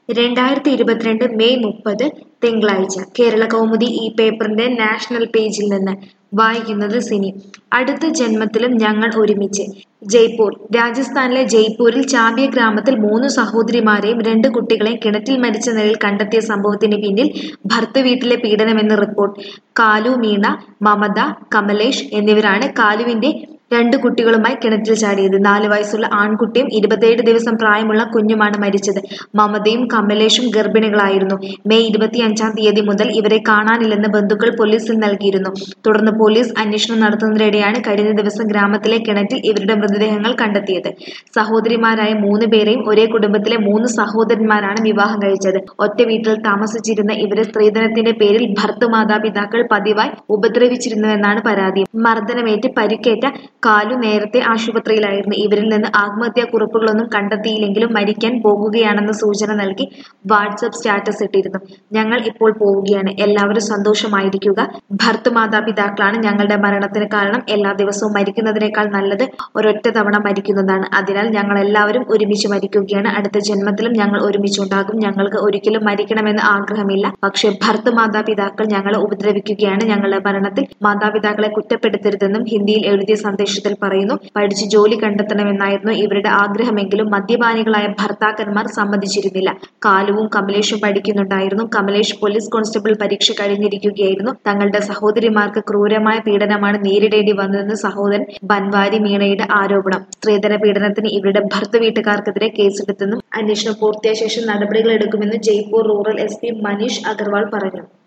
രണ്ടായിരത്തി ഇരുപത്തിരണ്ട് മെയ് മുപ്പത് തിങ്കളാഴ്ച കേരള കൗമുദി ഈ പേപ്പറിന്റെ നാഷണൽ പേജിൽ നിന്ന് വായിക്കുന്നത് സിനി അടുത്ത ജന്മത്തിലും ഞങ്ങൾ ഒരുമിച്ച് ജയ്പൂർ രാജസ്ഥാനിലെ ജയ്പൂരിൽ ചാബിയ ഗ്രാമത്തിൽ മൂന്ന് സഹോദരിമാരെയും രണ്ട് കുട്ടികളെയും കിണറ്റിൽ മരിച്ച നിലയിൽ കണ്ടെത്തിയ സംഭവത്തിന് പിന്നിൽ ഭർത്തൃവീട്ടിലെ പീഡനമെന്ന് റിപ്പോർട്ട് കാലു മീണ മമത കമലേഷ് എന്നിവരാണ് കാലുവിന്റെ രണ്ട് കുട്ടികളുമായി കിണറ്റിൽ ചാടിയത് നാല് വയസ്സുള്ള ആൺകുട്ടിയും ഇരുപത്തിയേഴ് ദിവസം പ്രായമുള്ള കുഞ്ഞുമാണ് മരിച്ചത് മമതയും കമലേഷും ഗർഭിണികളായിരുന്നു മെയ് ഇരുപത്തിയഞ്ചാം തീയതി മുതൽ ഇവരെ കാണാനില്ലെന്ന് ബന്ധുക്കൾ പോലീസിൽ നൽകിയിരുന്നു തുടർന്ന് പോലീസ് അന്വേഷണം നടത്തുന്നതിനിടെയാണ് കഴിഞ്ഞ ദിവസം ഗ്രാമത്തിലെ കിണറ്റിൽ ഇവരുടെ മൃതദേഹങ്ങൾ കണ്ടെത്തിയത് സഹോദരിമാരായ മൂന്ന് പേരെയും ഒരേ കുടുംബത്തിലെ മൂന്ന് സഹോദരന്മാരാണ് വിവാഹം കഴിച്ചത് ഒറ്റ വീട്ടിൽ താമസിച്ചിരുന്ന ഇവരെ സ്ത്രീധനത്തിന്റെ പേരിൽ ഭർത്തൃമാതാപിതാക്കൾ പതിവായി ഉപദ്രവിച്ചിരുന്നുവെന്നാണ് പരാതി മർദ്ദനമേറ്റ് പരിക്കേറ്റ കാലു നേരത്തെ ആശുപത്രിയിലായിരുന്നു ഇവരിൽ നിന്ന് ആത്മഹത്യാ കുറിപ്പുകളൊന്നും കണ്ടെത്തിയില്ലെങ്കിലും മരിക്കാൻ പോകുകയാണെന്ന സൂചന നൽകി വാട്സപ്പ് സ്റ്റാറ്റസ് ഇട്ടിരുന്നു ഞങ്ങൾ ഇപ്പോൾ പോവുകയാണ് എല്ലാവരും സന്തോഷമായിരിക്കുക ഭർത്തൃമാതാപിതാക്കളാണ് ഞങ്ങളുടെ മരണത്തിന് കാരണം എല്ലാ ദിവസവും മരിക്കുന്നതിനേക്കാൾ നല്ലത് ഒരൊറ്റ തവണ മരിക്കുന്നതാണ് അതിനാൽ ഞങ്ങൾ എല്ലാവരും ഒരുമിച്ച് മരിക്കുകയാണ് അടുത്ത ജന്മത്തിലും ഞങ്ങൾ ഒരുമിച്ചുണ്ടാകും ഞങ്ങൾക്ക് ഒരിക്കലും മരിക്കണമെന്ന് ആഗ്രഹമില്ല പക്ഷേ ഭർത്തൃമാതാപിതാക്കൾ ഞങ്ങളെ ഉപദ്രവിക്കുകയാണ് ഞങ്ങളുടെ മരണത്തിൽ മാതാപിതാക്കളെ കുറ്റപ്പെടുത്തരുതെന്നും ഹിന്ദിയിൽ എഴുതിയ സന്ദേശത്തിൽ പറയുന്നു പഠിച്ച് ജോലി കണ്ടെത്തണമെന്നായിരുന്നു ഇവരുടെ ആഗ്രഹമെങ്കിലും മദ്യപാനികളായ ഭർത്താക്കന്മാർ സമ്മതിച്ചിരുന്നില്ല കാലുവും കമലേഷും പഠിക്കുന്നുണ്ടായിരുന്നു കമലേഷ് പോലീസ് കോൺസ്റ്റബിൾ പരീക്ഷ കഴിഞ്ഞിരിക്കുകയായിരുന്നു തങ്ങളുടെ സഹോദരിമാർക്ക് ക്രൂരമായ പീഡനമാണ് നേരിടേണ്ടി വന്നതെന്ന് സഹോദരൻ ബൻവാരി മീണയുടെ ആരോപണം സ്ത്രീധന പീഡനത്തിന് ഇവരുടെ ഭർത്തൃ വീട്ടുകാർക്കെതിരെ കേസെടുത്തെന്നും അന്വേഷണം പൂർത്തിയായ ശേഷം നടപടികൾ എടുക്കുമെന്ന് Jaipur rural S P Manish Agarwal പറഞ്ഞു